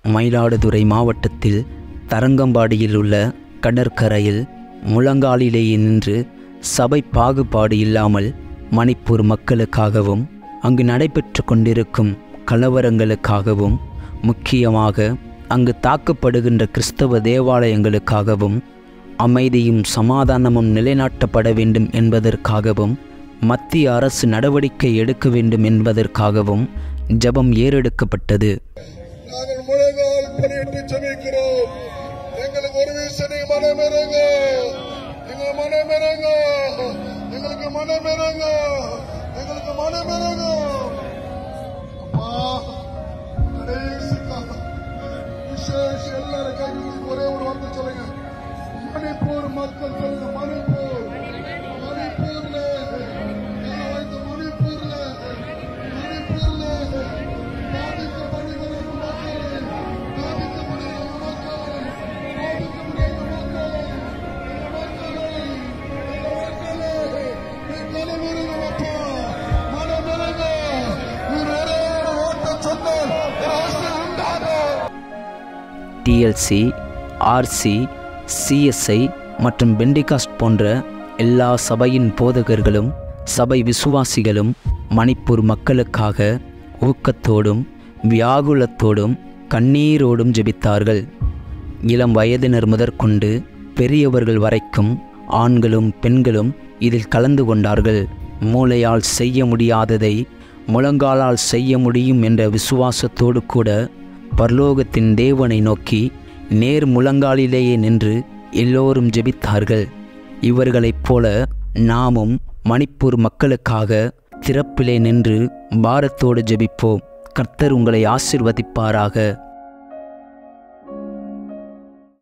மயிலாடுதுறை மாவட்டத்தில் தரங்கம்பாடியில் உள்ள கடற்கரையில் முழங்காலிலேயே நின்று சபை பாகுபாடு இல்லாமல் மணிப்பூர் மக்களுக்காகவும் அங்கு நடைபெற்று கொண்டிருக்கும் கலவரங்களுக்காகவும் முக்கியமாக அங்கு தாக்கப்படுகின்ற கிறிஸ்தவ தேவாலயங்களுக்காகவும் அமைதியும் சமாதானமும் நிலைநாட்டப்பட வேண்டும் என்பதற்காகவும் மத்திய அரசு நடவடிக்கை எடுக்க வேண்டும் என்பதற்காகவும் ஜெபம் ஏறெடுக்கப்பட்டது நாங்கள் முழங்கால் படியிட்டு ஜெபிக்கிறோம் எங்களுக்கு ஒரு வீசனை மனமிறங்க எங்கள் மனமிறங்க எங்களுக்கு மனமிறங்க எங்களுக்கு மனமிறங்க அப்பா கடைசி காலம் விசேஷ எல்லாரும் கைகளுக்கு ஒரே ஒரு வார்த்தை சொல்லுங்க மணிப்பூர் மக்கள் சொல்லுங்க மணிப்பூர் மணிப்பூர்ல எல்லாம் வைத்த மணிப்பூர்ல மணிப்பூர்ல பாதிக்கப்படுகிற மக்கள் பாதிக்கப்படுகிற மக்கள் பாதிக்கப்படுகிற மக்கள் மக்களே மக்களே நீ மனமிருங்க அப்பா மனமிருங்க நீர் ஒரே ஒரு வார்த்தை சொன்னால் ராசி உண்டாகும் டிஎல்சி ஆர்சி சிஎஸ்ஐ மற்றும் பெண்டிகாஸ்ட் போன்ற எல்லா சபையின் போதகர்களும் சபை விசுவாசிகளும் மணிப்பூர் மக்களுக்காக ஊக்கத்தோடும் வியாகுலத்தோடும் கண்ணீரோடும் ஜெபித்தார்கள் இளம் வயதினர் முதற்கொண்டு பெரியவர்கள் வரைக்கும் ஆண்களும் பெண்களும் இதில் கலந்து கொண்டார்கள் மூளையால் செய்ய முடியாததை முழங்காலால் செய்ய முடியும் என்ற விசுவாசத்தோடு கூட பரலோகத்தின் தேவனை நோக்கி நேர் முழங்காலிலேயே நின்று எல்லோரும் ஜெபித்தார்கள் இவர்களைப் போல நாமும் மணிப்பூர் மக்களுக்காக திறப்பிலே நின்று பாரத்தோடு ஜெபிப்போம் கர்த்தர் உங்களை ஆசிர்வதிப்பாராக